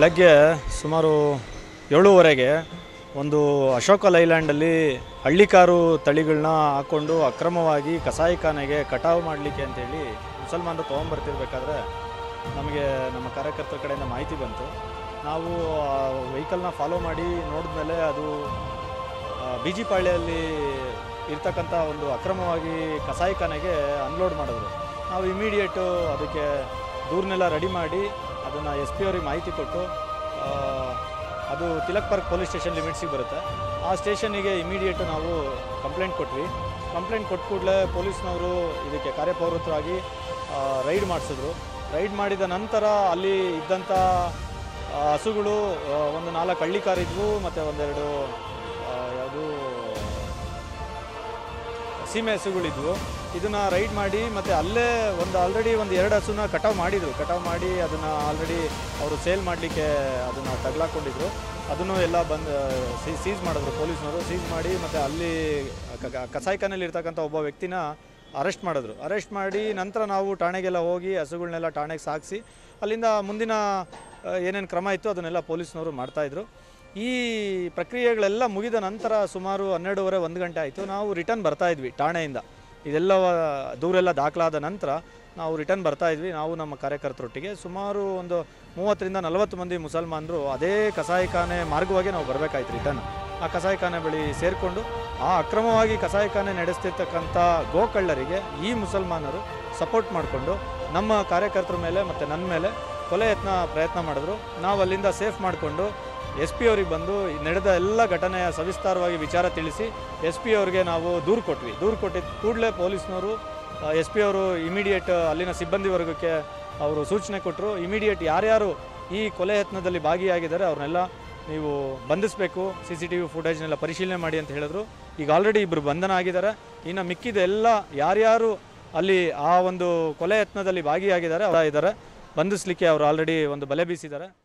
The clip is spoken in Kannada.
ಬೆಳಗ್ಗೆ ಸುಮಾರು ಏಳುವರೆಗೆ ಒಂದು ಅಶೋಕ ಲೈಲ್ಯಾಂಡಲ್ಲಿ ಹಳ್ಳಿಕಾರು ತಳಿಗಳನ್ನ ಹಾಕ್ಕೊಂಡು ಅಕ್ರಮವಾಗಿ ಕಸಾಯಿಖಾನೆಗೆ ಕಟಾವು ಮಾಡಲಿಕ್ಕೆ ಅಂತೇಳಿ ಮುಸಲ್ಮಾನರು ತೊಗೊಂಬರ್ತಿರ್ಬೇಕಾದ್ರೆ ನಮಗೆ ನಮ್ಮ ಕಾರ್ಯಕರ್ತರ ಕಡೆಯಿಂದ ಮಾಹಿತಿ ಬಂತು ನಾವು ಆ ವೆಹಿಕಲ್ನ ಫಾಲೋ ಮಾಡಿ ನೋಡಿದ್ಮೇಲೆ ಅದು ಬಿ ಜಿ ಪಾಳ್ಯಲ್ಲಿ ಇರ್ತಕ್ಕಂಥ ಒಂದು ಅಕ್ರಮವಾಗಿ ಕಸಾಯಿಖಾನೆಗೆ ಅನ್ಲೋಡ್ ಮಾಡಿದ್ರು ನಾವು ಇಮಿಡಿಯೇಟು ಅದಕ್ಕೆ ದೂರನ್ನೆಲ್ಲ ರೆಡಿ ಮಾಡಿ ಅದನ್ನು ಎಸ್ ಪಿ ಅವ್ರಿಗೆ ಮಾಹಿತಿ ಕೊಟ್ಟು ಆ, ಅದು ತಿಲಕ್ ಪಾರ್ಕ್ ಪೊಲೀಸ್ ಸ್ಟೇಷನ್ ಲಿಮಿಟ್ಸಿಗೆ ಬರುತ್ತೆ ಆ ಸ್ಟೇಷನಿಗೆ ಇಮಿಡಿಯೇಟು ನಾವು ಕಂಪ್ಲೇಂಟ್ ಕೊಟ್ವಿ ಕಂಪ್ಲೇಂಟ್ ಕೊಟ್ಟ ಕೂಡಲೇ ಪೊಲೀಸ್ನವರು ಇದಕ್ಕೆ ಕಾರ್ಯಪ್ರವೃತ್ತರಾಗಿ ರೈಡ್ ಮಾಡಿಸಿದ್ರು ರೈಡ್ ಮಾಡಿದ ನಂತರ ಅಲ್ಲಿ ಇದ್ದಂಥ ಆ, ಹಸುಗಳು ಆ, ಒಂದು ನಾಲ್ಕು ಹಳ್ಳಿ ಕಾರ್ ಇದ್ವು ಮತ್ತು ಒಂದೆರಡು ಯಾವುದು ಸೀಮೆ ಹಸುಗಳಿದ್ವು ಇದನ್ನು ರೈಡ್ ಮಾಡಿ ಮತ್ತು ಅಲ್ಲೇ ಒಂದು ಆಲ್ರೆಡಿ ಒಂದು ಎರಡು ಹಸುನ ಕಟಾವು ಮಾಡಿದರು ಕಟಾವು ಮಾಡಿ ಅದನ್ನು ಆಲ್ರೆಡಿ ಅವರು ಸೇಲ್ ಮಾಡಲಿಕ್ಕೆ ಅದನ್ನು ತಗ್ಲಾಕೊಂಡಿದ್ರು ಅದನ್ನು ಎಲ್ಲ ಬಂದು ಸೀಸ್ ಮಾಡಿದ್ರು ಪೊಲೀಸ್ನವರು ಸೀಸ್ ಮಾಡಿ ಮತ್ತು ಅಲ್ಲಿ ಕ- ಕ- ಕಸಾಯಿಖಾನೆಯಲ್ಲಿ ಇರ್ತಕ್ಕಂಥ ಒಬ್ಬ ವ್ಯಕ್ತಿನ ಅರೆಸ್ಟ್ ಮಾಡಿದ್ರು ಅರೆಸ್ಟ್ ಮಾಡಿ ನಂತರ ನಾವು ಠಾಣೆಗೆಲ್ಲ ಹೋಗಿ ಹಸುಗಳನ್ನೆಲ್ಲ ಠಾಣೆಗೆ ಸಾಗಿಸಿ ಅಲ್ಲಿಂದ ಮುಂದಿನ ಏನೇನು ಕ್ರಮ ಇತ್ತು ಅದನ್ನೆಲ್ಲ ಪೊಲೀಸ್ನವರು ಮಾಡ್ತಾಯಿದ್ರು ಈ ಪ್ರಕ್ರಿಯೆಗಳೆಲ್ಲ ಮುಗಿದ ನಂತರ ಸುಮಾರು ಹನ್ನೆರಡೂವರೆ ಒಂದು ಗಂಟೆ ಆಯಿತು ನಾವು ರಿಟರ್ನ್ ಬರ್ತಾ ಇದ್ವಿ ಠಾಣೆಯಿಂದ ಇದೆಲ್ಲ ದೂರೆಲ್ಲ ದಾಖಲಾದ ನಂತರ ನಾವು ರಿಟರ್ನ್ ಬರ್ತಾ ಇದ್ವಿ ನಾವು ನಮ್ಮ ಕಾರ್ಯಕರ್ತರೊಟ್ಟಿಗೆ ಸುಮಾರು ಒಂದು ಮೂವತ್ತರಿಂದ ನಲವತ್ತು ಮಂದಿ ಮುಸಲ್ಮಾನರು ಅದೇ ಕಸಾಯಿಖಾನೆ ಮಾರ್ಗವಾಗಿ ನಾವು ಬರಬೇಕಾಯ್ತು ರಿಟರ್ನ್ ಆ ಕಸಾಯಿಖಾನೆ ಬಳಿ ಸೇರಿಕೊಂಡು ಆ ಅಕ್ರಮವಾಗಿ ಕಸಾಯಿಖಾನೆ ನಡೆಸ್ತಿರ್ತಕ್ಕಂಥ ಗೋಕಳ್ಳರಿಗೆ ಈ ಮುಸಲ್ಮಾನರು ಸಪೋರ್ಟ್ ಮಾಡಿಕೊಂಡು ನಮ್ಮ ಕಾರ್ಯಕರ್ತರ ಮೇಲೆ ಮತ್ತು ನನ್ನ ಮೇಲೆ ಕೊಲೆ ಯತ್ನ ಪ್ರಯತ್ನ ಮಾಡಿದ್ರು ನಾವು ಅಲ್ಲಿಂದ ಸೇಫ್ ಮಾಡಿಕೊಂಡು ಎಸ್ ಪಿ ಅವ್ರಿಗೆ ಬಂದು ಈ ನಡೆದ ಎಲ್ಲ ಘಟನೆಯ ಸವಿಸ್ತಾರವಾಗಿ ವಿಚಾರ ತಿಳಿಸಿ ಎಸ್ ಪಿ ಅವ್ರಿಗೆ ನಾವು ದೂರು ಕೊಟ್ವಿ ದೂರು ಕೊಟ್ಟಿದ್ದ ಕೂಡಲೇ ಪೊಲೀಸ್ನವರು ಎಸ್ ಪಿ ಅವರು ಇಮಿಡಿಯೇಟ್ ಅಲ್ಲಿನ ಸಿಬ್ಬಂದಿ ವರ್ಗಕ್ಕೆ ಅವರು ಸೂಚನೆ ಕೊಟ್ಟರು ಇಮಿಡಿಯೇಟ್ ಯಾರ್ಯಾರು ಈ ಕೊಲೆ ಯತ್ನದಲ್ಲಿ ಭಾಗಿಯಾಗಿದ್ದಾರೆ ಅವ್ರನ್ನೆಲ್ಲ ನೀವು ಬಂಧಿಸಬೇಕು ಸಿ ಸಿ ಟಿ ವಿ ಫುಟೇಜ್ನೆಲ್ಲ ಪರಿಶೀಲನೆ ಮಾಡಿ ಅಂತ ಹೇಳಿದ್ರು ಈಗ ಆಲ್ರೆಡಿ ಇಬ್ಬರು ಬಂಧನ ಆಗಿದ್ದಾರೆ ಇನ್ನು ಮಿಕ್ಕಿದ ಎಲ್ಲ ಯಾರ್ಯಾರು ಅಲ್ಲಿ ಆ ಒಂದು ಕೊಲೆ ಯತ್ನದಲ್ಲಿ ಭಾಗಿಯಾಗಿದ್ದಾರೆ ಅವರ ಇದ್ದಾರೆ ಬಂಧಿಸಲಿಕ್ಕೆ ಅವರು ಆಲ್ರೆಡಿ ಒಂದು ಬಲೆ ಬೀಸಿದ್ದಾರೆ